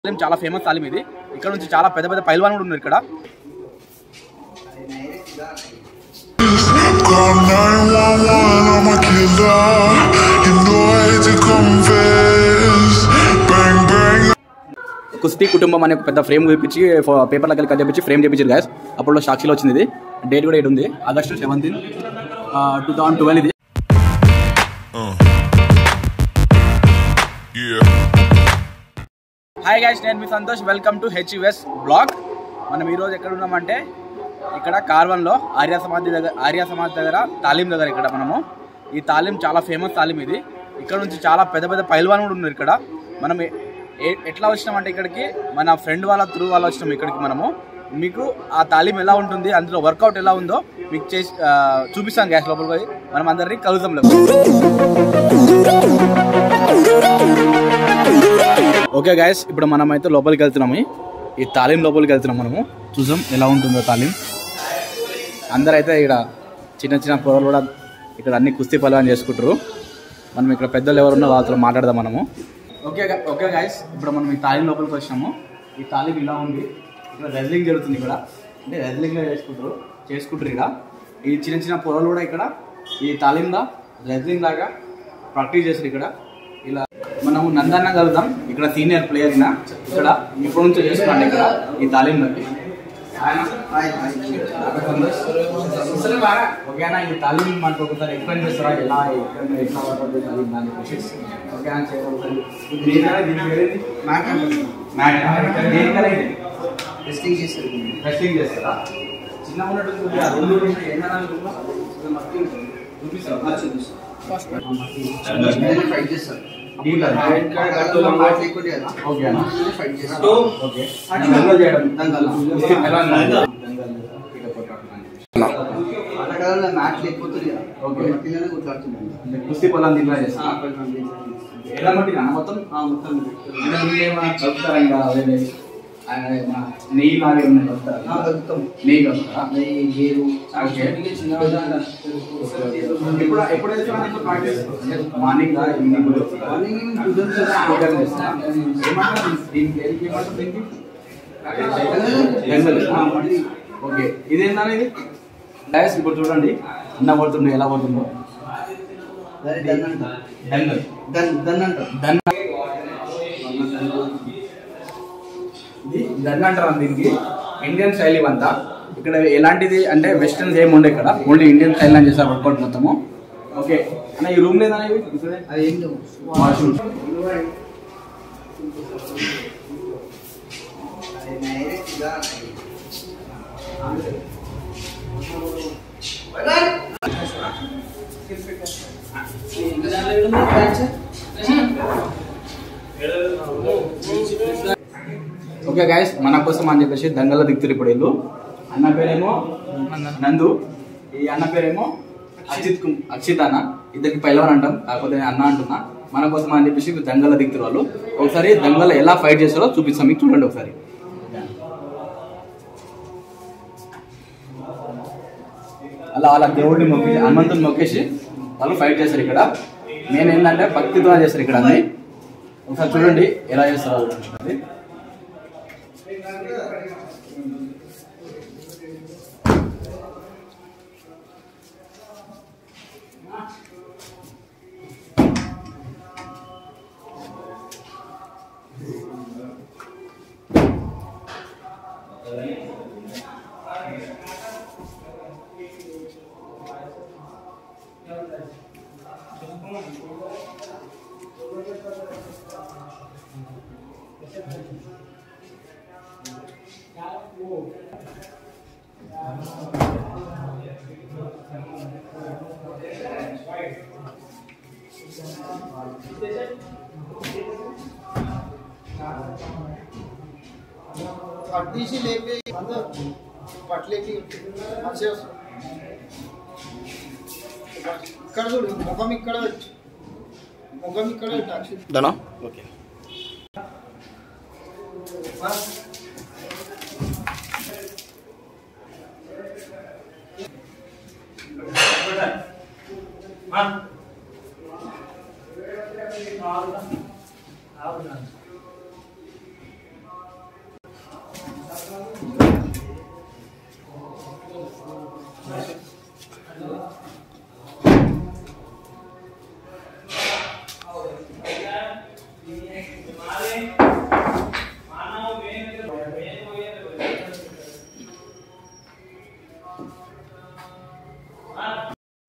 తాలిం చాలా ఫేమస్ తాలిం ఇది ఇక్కడ నుంచి చాలా పెద్ద పెద్ద పైల్వాన్ కూడా ఉన్నారు ఇక్కడ Call 911, I'm a killer. You know I hate to confess. Bang, bang. కుస్తీ కుటుంబం అనే ఒక పెద్ద ఫ్రేమ్ చూపించి పేపర్ల కలిసి కట్ చేపించి ఫ్రేమ్ చేపించారు గ్యాస్ అప్పుడు సాక్షిలో వచ్చింది ఇది డేట్ కూడా ఇటు ఉంది August seventeen two thousand twelve ఇది Yeah. హాయ్ గైస్ నేను మీ Santosh welcome to HUS blog మనం ఈరోజు ఎక్కడ ఉన్నామంటే ఇక్కడ కార్వన్లో ఆర్య సమాధి దగ్గర ఆర్య సమాధి దగ్గర తాలీం దగ్గర ఇక్కడ మనము ఈ తాలీం చాలా ఫేమస్ తాలీం ఇది ఇక్కడ నుంచి చాలా పెద్ద పెద్ద పైల్వాన్ కూడా ఉన్నారు ఇక్కడ మనం ఎ- ఎ- ఎట్లా వచ్చినామంటే ఇక్కడికి మన ఫ్రెండ్ వాళ్ళ త్రూ వాళ్ళ వచ్చినాం ఇక్కడికి మనము మీకు ఆ తాలీం ఎలా ఉంటుంది అందులో వర్కౌట్ ఎలా ఉందో మీకు చేసి ఆ, చూపిస్తాను గ్యాస్ లోపలికి పోయి మనం అందరినీ కలుద్దాం లేదు ఓకే గాయస్ ఇప్పుడు మనం అయితే లోపలికి వెళ్తున్నాము ఈ తాలీం లోపలికి వెళ్తున్నాం మనము చూసాం ఎలా ఉంటుందో తాలీం అందరూ అయితే ఇక్కడ చిన్న చిన్న పొరలు కూడా ఇక్కడ అన్ని కుస్తీ పలవాన్ చేసుకుంటారు మనం ఇక్కడ పెద్దలు ఎవరు ఉన్నా వాళ్ళతో మాట్లాడదాం మనము ఓకే గా- ఓకే గాయస్ ఇప్పుడు మనం ఈ తాలీం లోపలికి వచ్చినాము ఈ తాలీం ఇలా ఉంది ఇక్కడ రెజ్లింగ్ జరుగుతుంది ఇక్కడ అంటే రెజ్లింగ్లో చేసుకుంటారు చేసుకుంటారు ఇక్కడ ఈ చిన్న చిన్న పొరలు కూడా ఇక్కడ ఈ తాలీంలో రెజ్లింగ్ లాగా ప్రాక్టీస్ చేస్తారు ఇక్కడ ఇలా మనము నందన్న కలుద్దాం ఇక్కడ సీనియర్ ప్లేయర్ అయినా ఇక్కడ ఇప్పటి నుంచో చేస్తున్నాడు ఇక్కడ ఈ తాలీంలోకి ఆయన ఓకేనా ఈ తాలీం మనకు ఒకసారి ఎక్స్ప్లెయిన్ చేస్తారా ఎలా ఎక్కడ ఎట్లా పడుతుంది తాలీం దాని చెప్పేసి ఓకేనా చేయగలుగుతారు దేనికైనా దీని పేరేంటి మ్యాట్ మ్యాట్ దేనికైనా ఇది టెస్టింగ్ చేస్తారు రెస్లింగ్ చేస్తారా చిన్న ఉన్నట్టు కొద్దిగా రెండు రెండు ఎన్ననాలు చూపిస్తారా ఫైట్ చేస్తారు దీంట్లో మాట లేకుండా కదా. ఓకే అన్న ఫైట్ చేస్తారు ఓకే దంగల్ చేయడం దంగల్. కుస్తీ పైల్వాన్ దంగల్. ఆటగాళ్ళ మ్యాచ్ లేకపోతుంది కదా ఓకే. మట్టిలోనే కొట్లాడుతున్నాం అంటే కుస్తీ పొలం దీంట్లో ఆ, చేస్తా కొంచెం ఎలా మట్టినా మొత్తం ఆ, మొత్తం ఇంకా ఇంకేమైనా కలుపుతారా ఇంకా వేరే ఆ, ఏమైనా నెయ్యి లాగా ఏమైనా ఆ, కలుపుతారా కలుపుతాం నెయ్యి కలుపుతారా నెయ్యి గేరు ఓకే. చిన్న ఎప్పుడు ఎప్పుడు వెళ్తున్నా నీకు ప్రాక్టీస్ మార్నింగ్ ఈవినింగ్ ఓకే ఇదేందా ఇది డయాస్ ఇప్పుడు చూడండి అన్న పడుతుండే ఎలా పడుతుందో డంగల్ దన్ దన్ అంటారు దన్ ఇది దన్ అంటారు దీనికి ఇండియన్ స్టైల్ ఇవంతా ఇక్కడ ఎలాంటిది అంటే వెస్టర్న్ ఏం ఉండే ఇక్కడ ఓన్లీ ఇండియన్ స్టైల్ అని చేస్తారు వర్కౌట్ మొత్తము ఓకే అన్న ఈ రూమ్ లేదా ఇవి ఇక్కడే? అది ఏం లేవు వాష్రూమ్ ఓకే గాయస్ మన కోసం అని చెప్పేసి దంగల్లో దిగుతారు ఇప్పుడు వీళ్ళు అన్న పేరేమో నందు ఈ అన్న పేరేమో అక్షిత్ కు- అక్షిత్ అన్న ఇద్దరికి పైలవన్ అంటాం కాకపోతే నేను అన్న అంటున్నా మన కోసం అని చెప్పేసి వీళ్ళు దంగల్లో దిగుతారు వాళ్ళు ఒకసారి దంగల్లో ఎలా ఫైట్ చేస్తారో చూపిస్తాం మీకు చూడండి ఒకసారి అలా అలా దేవుడిని మొక్కి హనుమంతుని మొక్కేసి వాళ్ళు ఫైట్ చేస్తారు ఇక్కడ నేను ఏంటంటే భక్తితో చేస్తారు ఇక్కడ అన్ని ఒకసారి చూడండి ఎలా చేస్తారు వాళ్ళు అది. పట్టీసి లేపి పట్లేపి మంచిగా వస్తుంది. ఇక్కడ చూడు ముఖం ఇక్కడ పెట్టు ముఖం ఇక్కడ పెట్టు అక్షిత్. డనా ఓకే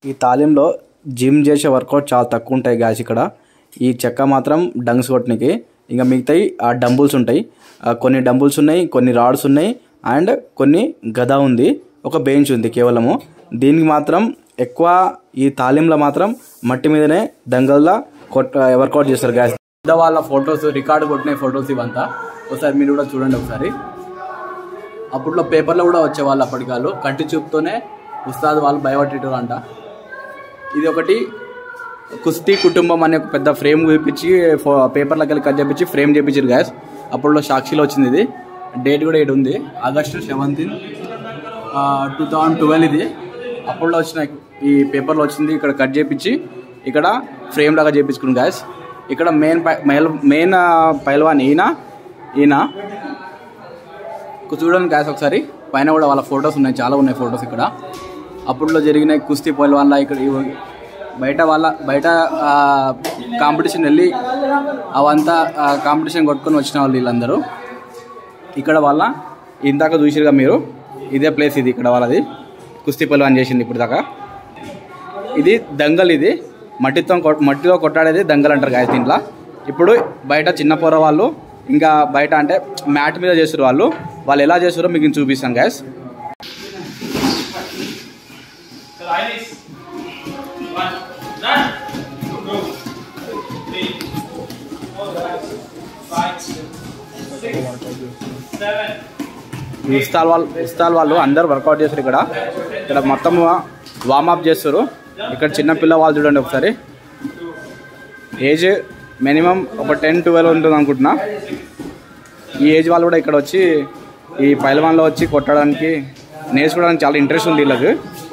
ఈ తాలింలో జిమ్ చేసే వర్కౌట్ చాలా తక్కువ ఉంటాయి గ్యాస్ ఇక్కడ ఈ చెక్క మాత్రం డంగ్స్ కొట్టనికి ఇంకా మిగతాయి ఆ డంబుల్స్ ఉంటాయి ఆ కొన్ని డంబుల్స్ ఉన్నాయి కొన్ని రాడ్స్ ఉన్నాయి అండ్ కొన్ని గద ఉంది ఒక బెంచ్ ఉంది కేవలము దీనికి మాత్రం ఎక్కువ ఈ తాలింలో మాత్రం మట్టి మీదనే దంగల్లా కొట్ట వర్కౌట్ చేస్తారు గ్యాస్ వాళ్ళ ఫొటోస్ రికార్డు కొట్టిన ఫొటోస్ ఇవంతా ఒకసారి మీరు కూడా చూడండి ఒకసారి అప్పట్లో పేపర్లో కూడా వచ్చేవాళ్ళు అప్పటికాళ్ళు కంటి చూపుతోనే ఉస్తాద్ వాళ్ళు భయపట్టేటోళ్ళు అంట ఇది ఒకటి కుస్తీ కుటుంబం అనే ఒక పెద్ద ఫ్రేమ్ చూపించి పేపర్లోకి వెళ్ళి కట్ చేపించి ఫ్రేమ్ చేపించారు గ్యాస్ అప్పట్లో సాక్షిలో వచ్చింది ఇది డేట్ కూడా ఇక్కడ ఉంది August seventeen two thousand twelve ఇది అప్పట్లో వచ్చిన ఈ పేపర్లో వచ్చింది ఇక్కడ కట్ చేపించి ఇక్కడ ఫ్రేమ్ లాగా చేపించుకున్నాం గ్యాస్ ఇక్కడ మెయిన్ మెయిన్ పైల్వాన్ ఈయన ఈయన చూడండి గ్యాస్ ఒకసారి పైన కూడా వాళ్ళ ఫొటోస్ ఉన్నాయి చాలా ఉన్నాయి ఫొటోస్ ఇక్కడ అప్పట్లో జరిగిన కుస్తీ పైల్వాన్ల ఇక్కడ ఇవి- బయట వాళ్ళ బయట కాంపిటీషన్ వెళ్ళి అవంతా కాంపిటీషన్ కొట్టుకొని వచ్చిన వాళ్ళు వీళ్ళందరూ ఇక్కడ వాళ్ళ ఇందాక చూసిరుగా మీరు ఇదే ప్లేస్ ఇది ఇక్కడ వాళ్ళది కుస్తీ పైల్వాన్ చేసింది ఇప్పుడు దాకా ఇది దంగల్ ఇది మట్టితో కొట్- మట్టిలో కొట్టాడేది దంగల్ అంటారు గాయస్ దీంట్లో ఇప్పుడు బయట చిన్న పొర వాళ్ళు ఇంకా బయట అంటే మ్యాట్ మీద చేస్తారు వాళ్ళు వాళ్ళు ఎలా చేస్తారో మీకు నేను చూపిస్తాను గాయస్ ఈ ఉస్తాల్ వాళ్ళు ఉస్తాల్ వాళ్ళు అందరు వర్కౌట్ చేస్తారు ఇక్కడ ఇక్కడ మొత్తం వార్మప్ చేస్తారు ఇక్కడ చిన్న పిల్ల వాళ్ళు చూడండి ఒకసారి ఏజ్ మినిమం ఒక టెన్ ట్వెల్వ్ ఉంటుంది అనుకుంటున్నా ఈ ఏజ్ వాళ్ళు కూడా ఇక్కడ వచ్చి ఈ పైలవాన్లో వచ్చి కొట్టడానికి నేర్చుకోవడానికి చాలా ఇంట్రెస్ట్ ఉంది వీళ్ళకి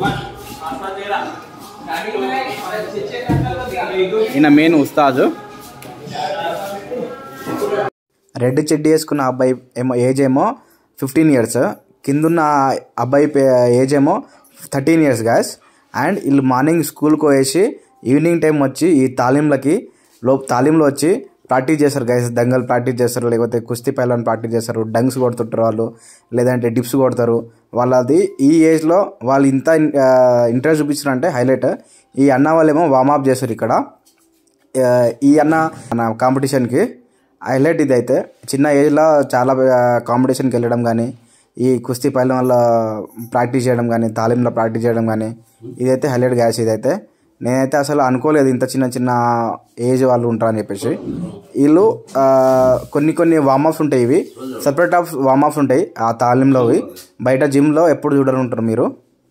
ఈయన మెయిన్ ఉస్తాద్ రెడ్ చెడ్డీ వేసుకున్న అబ్బాయి ఏమో ఏజ్ ఏమో ఫిఫ్టీన్ ఇయర్స్ కిందున్న అబ్బాయి పే- ఏజ్ ఏమో థర్టీన్ ఇయర్స్ గాయస్ అండ్ వీళ్ళు మార్నింగ్ స్కూల్కి వేసి ఈవినింగ్ టైం వచ్చి ఈ తాలీంలకి లో తాలీంలో వచ్చి ప్రాక్టీస్ చేస్తారు గైస్ దంగల్ ప్రాక్టీస్ చేస్తారు లేకపోతే కుస్తీ పైలని ప్రాక్టీస్ చేస్తారు డంగ్స్ కొడుతుంటారు వాళ్ళు లేదంటే డిప్స్ కొడతారు వాళ్ళది ఈ ఏజ్లో వాళ్ళు ఇంత ఇంట్రెస్ట్ చూపించారంటే హైలైట్ ఈ అన్న వాళ్ళేమో వార్మప్ చేస్తారు ఇక్కడ ఆ, ఈ అన్న మన కాంపిటీషన్కి హైలైట్ ఇది అయితే చిన్న ఏజ్లో చాలా కాంపిటీషన్కి వెళ్ళడం కానీ ఈ కుస్తీ పైన వల్ల ప్రాక్టీస్ చేయడం కానీ తాలీంలో ప్రాక్టీస్ చేయడం కానీ ఇదైతే హైలైట్ గ్యాస్ ఇదైతే నేనైతే అసలు అనుకోలేదు ఇంత చిన్న చిన్న ఏజ్ వాళ్ళు ఉంటారని చెప్పేసి వీళ్ళు ఆ, కొన్ని కొన్ని వార్మప్స్ ఉంటాయి ఇవి సపరేట్ ఆఫ్ వార్మప్స్ ఉంటాయి ఆ తాలీంలోవి బయట జిమ్లో ఎప్పుడు చూడరు ఉంటారు మీరు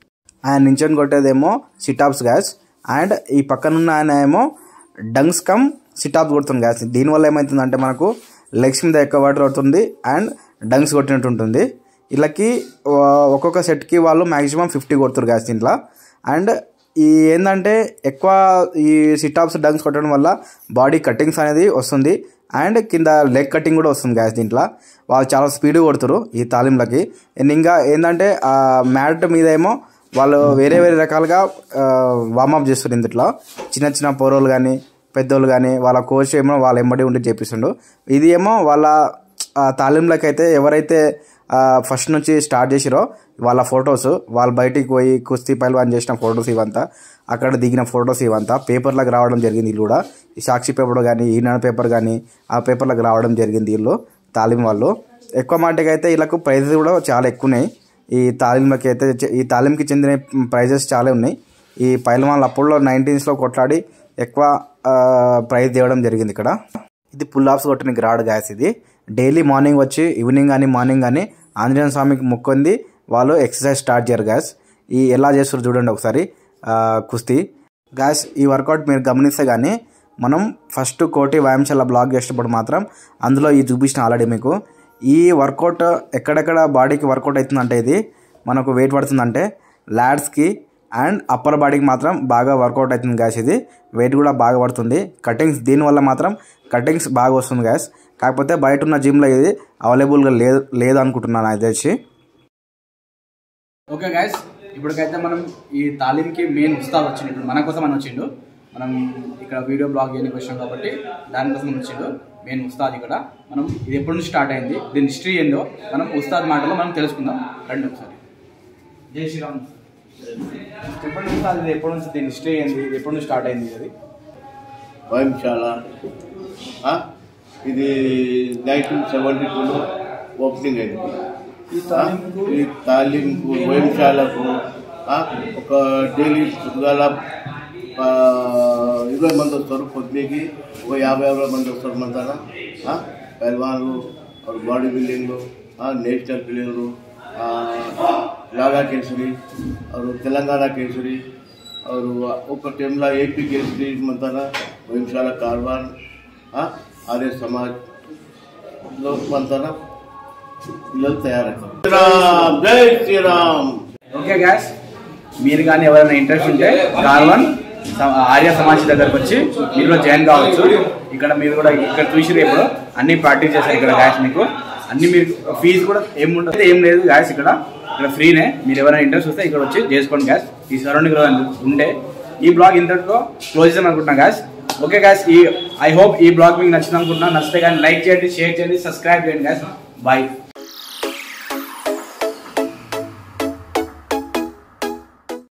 ఆయన నించొని కొట్టేదేమో సిటాప్స్ గ్యాస్ అండ్ ఈ పక్కనున్న ఆయన ఏమో డంగ్స్ కమ్ సిటాప్స్ కొడుతుంది గ్యాస్ దీనివల్ల ఏమవుతుందంటే మనకు లెగ్స్ మీద ఎక్కువ వాటర్ పడుతుంది అండ్ డంగ్స్ కొట్టినట్టు ఉంటుంది వీళ్ళకి ఆ, ఒక్కొక్క సెట్కి వాళ్ళు మ్యాక్సిమం ఫిఫ్టీ కొడుతారు గ్యాస్ దీంట్లో అండ్ ఈ ఏంటంటే ఎక్కువ ఈ సిటాప్స్ డంగ్స్ కొట్టడం వల్ల బాడీ కట్టింగ్స్ అనేది వస్తుంది అండ్ కింద లెగ్ కటింగ్ కూడా వస్తుంది గ్యాస్ దీంట్లో వాళ్ళు చాలా స్పీడ్ కొడుతారు ఈ తాలింలకి అండ్ ఇంకా ఏంటంటే ఆ మ్యాట్ మీద ఏమో వాళ్ళు వేరే వేరే రకాలుగా వార్మప్ చేస్తారు ఇందులో చిన్న చిన్న పోరోలు కానీ పెద్దోళ్ళు కానీ వాళ్ళ కోచ్ ఏమో వాళ్ళ ఎంబడి ఉండి చేపిస్తుండు ఇది ఏమో వాళ్ళ ఆ తాలీంలోకి అయితే ఎవరైతే ఫస్ట్ నుంచి స్టార్ట్ చేసిరో వాళ్ళ ఫొటోస్ వాళ్ళు బయటికి పోయి కుస్తీ పైల్వాన్ చేసిన ఫొటోస్ ఇవంతా అక్కడ దిగిన ఫొటోస్ ఇవంతా పేపర్లకు రావడం జరిగింది వీళ్ళు కూడా ఈ సాక్షి పేపర్ కానీ ఈనాడు పేపర్ కానీ ఆ పేపర్లకు రావడం జరిగింది వీళ్ళు తాలీం వాళ్ళు ఎక్కువ మాటకి అయితే వీళ్ళకు ప్రైజెస్ కూడా చాలా ఎక్కువ ఉన్నాయి ఈ తాలీంలకి అయితే చె- ఈ తాలీంకి చెందిన ప్రైజెస్ చాలా ఉన్నాయి ఈ పైల్వాన్లు అప్పుడులో నైన్టీన్స్లో కొట్లాడి ఎక్కువ ప్రైజ్ తేవడం జరిగింది ఇక్కడ ఇది పుల్ ఆఫ్స్ కొట్టడానికి రాడు గ్యాస్ ఇది డైలీ మార్నింగ్ వచ్చి ఈవినింగ్ కానీ మార్నింగ్ కానీ ఆంజనేయ స్వామికి మొక్కుంది వాళ్ళు ఎక్సర్సైజ్ స్టార్ట్ చేయరు గ్యాస్ ఈ ఎలా చేస్తారు చూడండి ఒకసారి ఆ, కుస్తీ గ్యాస్ ఈ వర్కౌట్ మీరు గమనిస్తే కానీ మనం ఫస్ట్ కోటి వ్యాయామశాల బ్లాగ్ చేసేటప్పుడు మాత్రం అందులో ఈ చూపించిన ఆల్రెడీ మీకు ఈ వర్కౌట్ ఎక్కడెక్కడ బాడీకి వర్కౌట్ అవుతుందంటే ఇది మనకు వెయిట్ పడుతుందంటే ల్యాడ్స్కి అండ్ అప్పర్ బాడీకి మాత్రం బాగా వర్కౌట్ అవుతుంది గ్యాస్ ఇది వెయిట్ కూడా బాగా పడుతుంది కటింగ్స్ దీనివల్ల మాత్రం కటింగ్స్ బాగా వస్తుంది గ్యాస్ కాకపోతే బయట ఉన్న జిమ్లో ఇది అవైలబుల్గా లేదు లేదు అనుకుంటున్నాను నాకు తెలిసి ఓకే గైస్ ఇప్పటికైతే మనం ఈ తాలీంకి మెయిన్ ఉస్తాద్ వచ్చిండు ఇప్పుడు మన కోసం అని వచ్చిండు మనం ఇక్కడ వీడియో బ్లాగ్ చేయడానికి వచ్చాం కాబట్టి దానికోసం వచ్చిండు మెయిన్ ఉస్తాద్ ఇక్కడ మనం ఇది ఎప్పటి నుంచి స్టార్ట్ అయింది దీని హిస్టరీ ఏందో మనం ఉస్తాద్ మాటలో మనం తెలుసుకుందాం రండి ఒకసారి జై శ్రీరామ్ చెప్పండి ఉస్తాద్ ఇది ఎప్పటి నుంచి దీని హిస్టరీ ఏంది ఇది ఎప్పటి నుంచి స్టార్ట్ అయింది అది వైంశాల ఆ? ఇది నైన్టీన్ సెవెంటీ టూలో ఓపెనింగ్ అయింది ఈ తాలింపు ఈ తాలింపు వైంశాలకు ఆ, ఒక డైలీ పొద్దుగాల ఆ, ఇరవై మంది వస్తారు పొద్దుకి ఒక యాభై అరవై మంది వస్తారు మన పైల్వాన్లు और బాడీ బిల్డింగ్లు నేషనల్ ప్లేయర్లు లాగా కేసరి और తెలంగాణ కేసరి और ఒక టైంలో ఏపీ కేసరి మన వైంశాల కార్వాన్ ఆ, ఆర్య సమాజ్లో మన పిల్లలు తయారవుతారు శ్రీరామ్ జై శ్రీరామ్ ఓకే గ్యాస్ మీరు కానీ ఎవరైనా ఇంట్రెస్ట్ ఉంటే కార్వన్ స- ఆర్య సమాజ్ దగ్గరకు వచ్చి మీరు కూడా జాయిన్ కావచ్చు ఇక్కడ మీరు కూడా ఇక్కడ చూసిరు ఇప్పుడు అన్ని ప్రాక్టీస్ చేశారు ఇక్కడ గ్యాస్ మీకు అన్ని మీరు ఫీజు కూడా ఏం ఉండదు ఏం లేదు గ్యాస్ ఇక్కడ ఇక్కడ ఫ్రీనే మీరు ఎవరైనా ఇంట్రెస్ట్ వస్తే ఇక్కడ వచ్చి చేసుకోండి గ్యాస్ ఈ సరౌండింగ్ లో ఉండే ఈ బ్లాగ్ ఇంతటితో క్లోజ్ చేద్దాం అనుకుంటున్నాం గ్యాస్ ఓకే గ్యాస్ ఈ ఐ హోప్ ఈ బ్లాగ్ మీకు నచ్చింది అనుకుంటున్నా నచ్చితే కానీ లైక్ చేయండి షేర్ చేయండి సబ్స్క్రైబ్ చేయండి గ్యాస్ బాయ్